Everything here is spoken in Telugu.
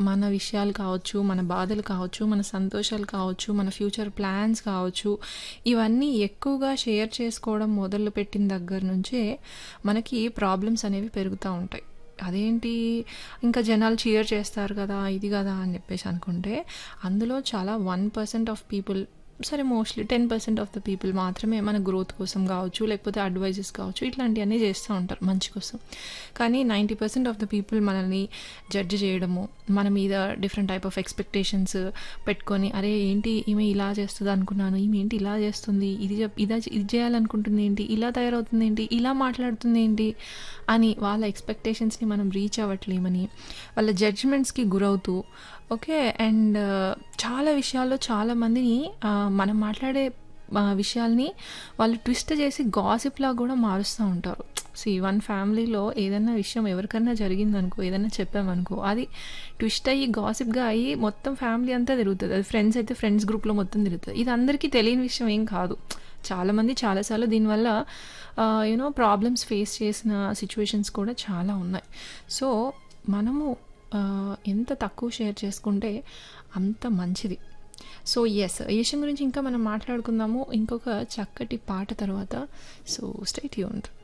మన విషయాలు కావచ్చు, మన బాధలు కావచ్చు, మన సంతోషాలు కావచ్చు, మన ఫ్యూచర్ ప్లాన్స్ కావచ్చు, ఇవన్నీ ఎక్కువగా షేర్ చేసుకోవడం మొదలుపెట్టిన దగ్గర నుంచే మనకి ప్రాబ్లమ్స్ అనేవి పెరుగుతా ఉంటాయి. అదేంటి ఇంకా జనాలు చీర్ చేస్తారు కదా! ఇది కదా! అని చెప్పేసి అనుకుంటే, అందులో చాలా 1% ఆఫ్ పీపుల్ సరే మోస్ట్‌లీ 10% ఆఫ్ ద పీపుల్ మాత్రమే మన గ్రోత్ కోసం కావచ్చు, లేకపోతే అడ్వైజెస్ కావచ్చు, ఇట్లాంటియన్నీ చేస్తూ ఉంటారు మంచి కోసం. కానీ 90% ఆఫ్ ద పీపుల్ మనల్ని జడ్జ్ చేయడము, మన మీద డిఫరెంట్ టైప్ ఆఫ్ ఎక్స్‌పెక్టేషన్స్ పెట్టుకొని, అరే ఏంటి ఈమె ఇలా చేస్తది అనుకున్నాను. ఈమె ఏంటి ఇలా చేస్తుంది. ఇది జెప్ ఇదా ఇది చేయాలనుకుంటుంది ఏంటి? ఇలా తయారవుతుంది ఏంటి? ఇలా మాట్లాడుతుంది ఏంటి? అని వాళ్ళ ఎక్స్‌పెక్టేషన్స్‌ని మనం రీచ్ అవ్వట్లేమని, వాళ్ళ జడ్జ్‌మెంట్స్‌కి గురవుతూ ఓకే. అండ్ చాలా విషయాల్లో చాలామందిని ఆహ్, మనం మాట్లాడే ఆహ్, విషయాల్ని వాళ్ళు ట్విస్ట్ చేసి గాసిప్‌లా కూడా మారుస్తూ ఉంటారు. సీ వన్ ఫ్యామిలీలో ఏదన్నా విషయం ఎవరికన్నా జరిగిందనుకో, ఏదన్నా చెప్పామనుకో, అది ట్విస్ట్ అయ్యి గాసిప్‌గా అయ్యి మొత్తం ఫ్యామిలీ అంతా తిరుగుతది. అది ఫ్రెండ్స్ అయితే ఫ్రెండ్స్ గ్రూప్‌లో మొత్తం తిరుగుతది. ఇది అందరికీ తెలియని విషయం ఏం కాదు. చాలామంది చాలా సార్లు దీనివల్ల ah, you know problems face చేసిన సిట్యుయేషన్స్ కూడా చాలా ఉన్నాయి. సో, మనము ఆహ్, ఎంత తక్కువ షేర్ చేసుకుంటే అంత మంచిది. సో, యెస్ ఈ విషయం గురించి ఇంకా మనం మాట్లాడుకుందాము ఇంకొక చక్కటి పాట తర్వాత. So, stay tuned.